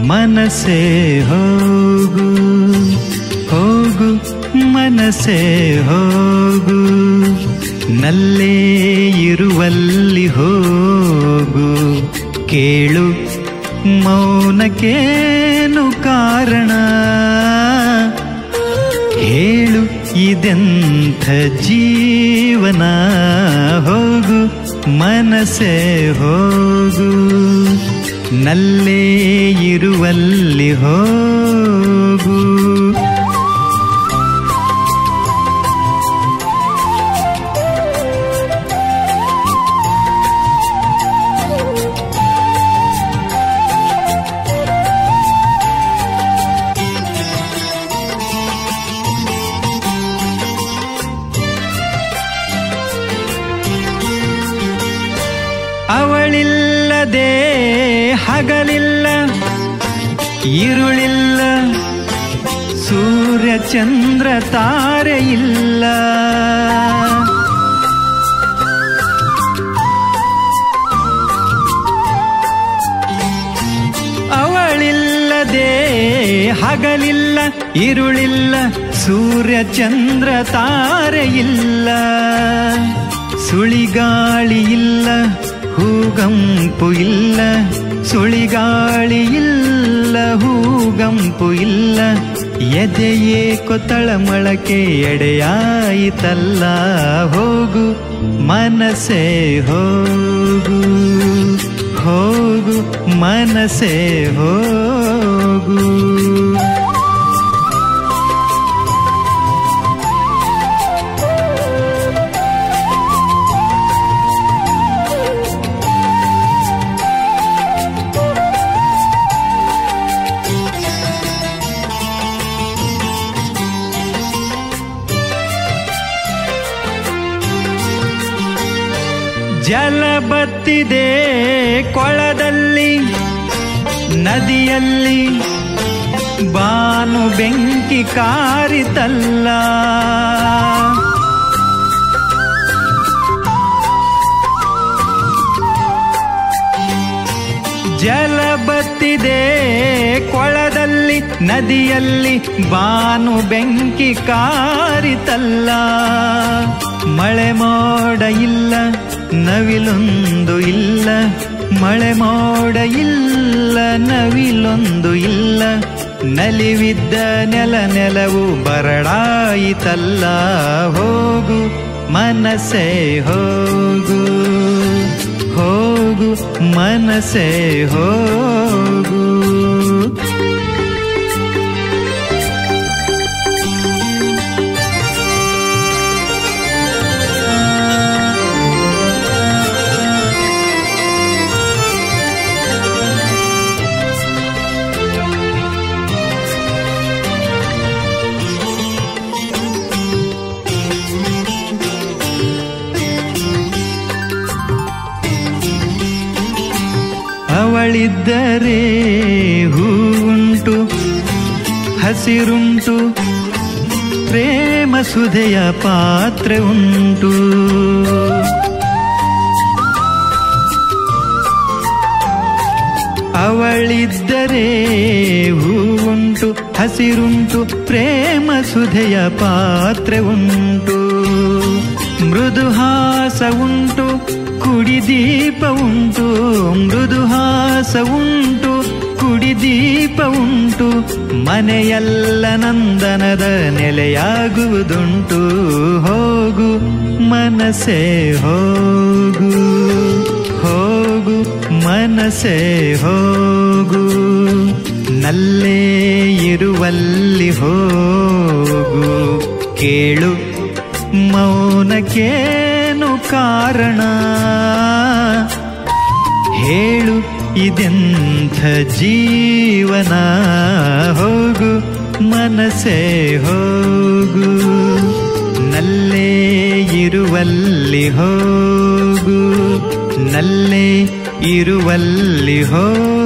ಮನಸೇ ಹೋಗು ಹೋಗು ಮನಸೇ ಹೋಗು ನಲ್ಲೇ ಇರುವಲ್ಲಿ ಹೋಗು ಕೇಳು ಮೌನಕ್ಕೇನು ಕಾರಣ ಹೇಳು ಇದೆಂಥ ಜೀವನ ಹೋಗು ಮನಸೇ ಹೋಗು ನಲ್ಲೇ ಇರುವಲ್ಲಿ ಹೋಗು ಅವಳಿಲ್ಲದೆ ಹಗಲಿಲ್ಲ ഇരുളിಲ್ಲ ಸೂರ್ಯ ಚಂದ್ರ ತಾರೆ ಇಲ್ಲ ಅವಳಿಲ್ಲದೆ ಹಗಲಿಲ್ಲ ഇരുಳಿಲ್ಲ ಸೂರ್ಯ ಚಂದ್ರ ತಾರೆ ಇಲ್ಲ ಸುಳಿಗಾಳಿ ಇಲ್ಲ ಹೂಗಂಪು ಇಲ್ಲ ಸುಳಿಗಾಳಿ ಇಲ್ಲ ಹೂಗಂಪು ಇಲ್ಲ ಎದೆಯೇ ಕೊತ್ತಳ ಮೊಳಕೆ ಎಡೆಯಾಯಿತಲ್ಲ ಹೋಗು ಮನಸೇ ಹೋಗು ಹೋಗು ಮನಸೇ ಹೋಗು ಜಲ ಬತ್ತಿದೆ ಕೊಳದಲ್ಲಿ ನದಿಯಲ್ಲಿ ಬಾನು ಬೆಂಕಿ ಕಾರಿತಲ್ಲ ಜಲ ಬತ್ತಿದೆ ಕೊಳದಲ್ಲಿ ನದಿಯಲ್ಲಿ ಬಾನು ಬೆಂಕಿ ಕಾರಿತಲ್ಲ ಮಳೆ ಮೋಡ ಇಲ್ಲ ನವಿಲೊಂದು ಇಲ್ಲ ಮಳೆ ಮೋಡ ಇಲ್ಲ ನವಿಲೊಂದು ಇಲ್ಲ ನಲಿವಿದ್ದ ನೆಲ ನೆಲವು ಬರಡಾಯಿತಲ್ಲ ಹೋಗು ಮನಸೇ ಹೋಗು ಹೋಗು ಮನಸೇ ಹೋಗು ಅವಳಿದ್ದರೆ ಹೂವುಂಟು ಹಸಿರುಂಟು ಪ್ರೇಮ ಸುಧೆಯ ಪಾತ್ರೆ ಉಂಟು ಅವಳಿದ್ದರೆ ಹೂವುಂಟು ಹಸಿರುಂಟು ಪ್ರೇಮ ಸುಧೆಯ ಪಾತ್ರೆ ಉಂಟು ಮೃದುಹಾಸ ಉಂಟು ಕುಡಿದೀಪ ಉಂಟು ಮೃದುಹಾಸ ಉಂಟು ಕುಡಿದೀಪ ಉಂಟು ಮನೆಯಲ್ಲ ನಂದನದ ನೆಲೆಯಾಗುವುದುಂಟು ಹೋಗು ಮನಸೇ ಹೋಗು ಹೋಗು ಮನಸೇ ಹೋಗು ನಲ್ಲೇ ಇರುವಲ್ಲಿ ಹೋಗು ಕೇಳು ಮೌನಕ್ಕೇನು ಕಾರಣ ಹೇಳು ಇದೆಂಥ ಜೀವನ ಹೋಗು ಮನಸೇ ಹೋಗು ನಲ್ಲೇ ಇರುವಲ್ಲಿ ಹೋಗು ನಲ್ಲೇ ಇರುವಲ್ಲಿ ಹೋಗು